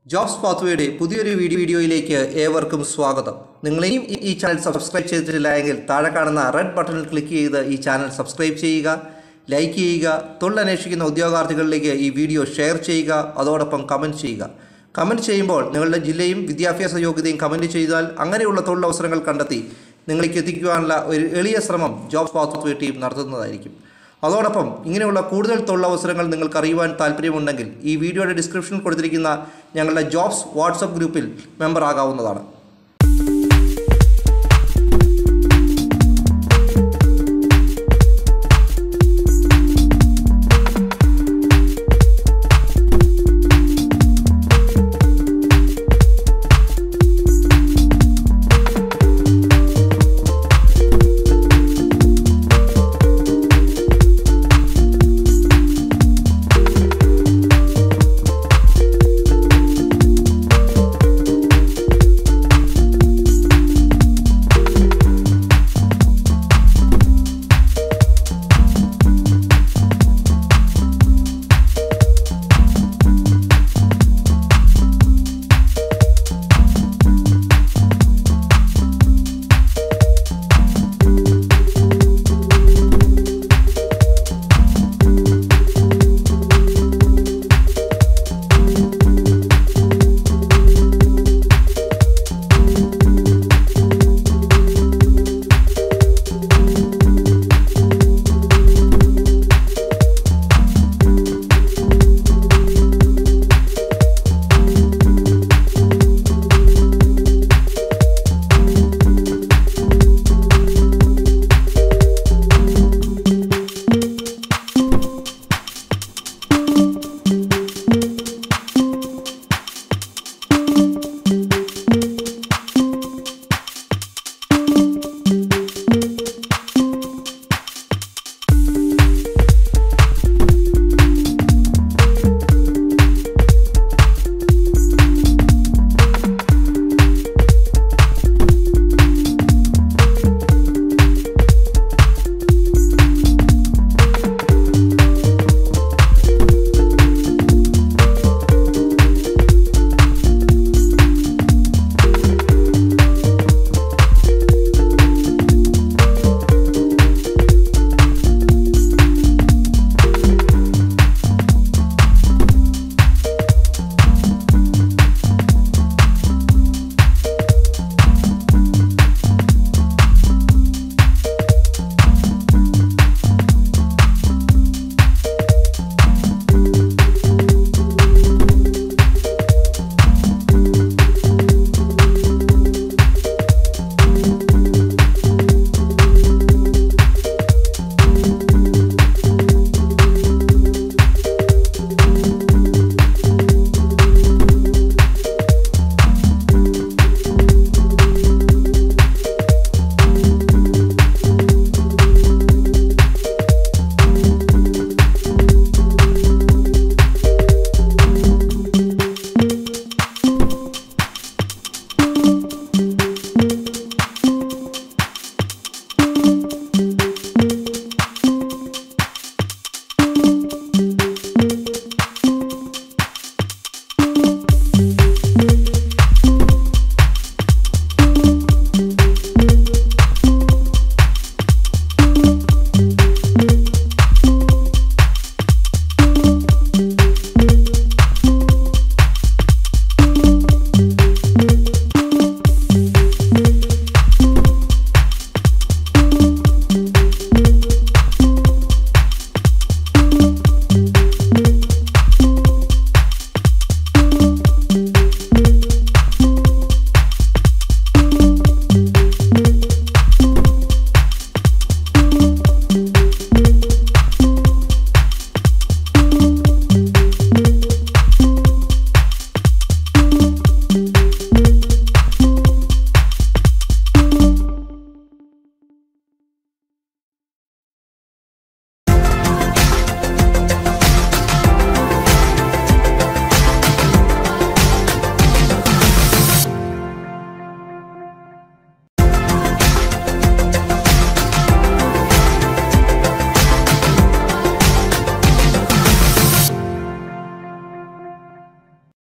jobs പാത്വേയുടെ പുതിയൊരു video വീഡിയോയിലേക്ക് ഏവർക്കും സ്വാഗതം നിങ്ങളെയും ഈ- ഈ ചാനൽ സബ്സ്ക്രൈബ് ചെയ്തിട്ടില്ല എങ്കിൽ താഴെ കാണുന്ന റെഡ് ബട്ടണിൽ ക്ലിക്ക് ചെയ്ത് ഈ ചാനൽ സബ്സ്ക്രൈബ് ചെയ്യുക ലൈക്ക് ചെയ്യുക തൊഴിലന്വേഷിക്കുന്ന ഉദ്യോഗാർത്ഥികളിലേക്ക് ഈ വീഡിയോ ഷെയർ ചെയ്യുക അതോടൊപ്പം കമൻറ്റ് ചെയ്യുക കമൻറ്റ് ചെയ്യുമ്പോൾ നിങ്ങളുടെ ജില്ലയും വിദ്യാഭ്യാസ യോഗ്യതയും കമൻറ്റ് ചെയ്താൽ അങ്ങനെയുള്ള തൊഴിലവസരങ്ങൾ കണ്ടെത്തി നിങ്ങളിലേക്ക് എത്തിക്കുവാനുള്ള ഒരു എളിയ ശ്രമം ജോബ്സ് പാത്വേ ടീം നടത്തുന്നതായിരിക്കും അതോടൊപ്പം ഇങ്ങനെയുള്ള കൂടുതൽ തൊഴിലവസരങ്ങൾ നിങ്ങൾക്ക് അറിയുവാൻ താല്പര്യമുണ്ടെങ്കിൽ ഈ വീഡിയോയുടെ ഡിസ്ക്രിപ്ഷനിൽ കൊടുത്തിരിക്കുന്ന ഞങ്ങളുടെ ജോബ്സ് വാട്സപ്പ് ഗ്രൂപ്പിൽ മെമ്പർ ആകാവുന്നതാണ്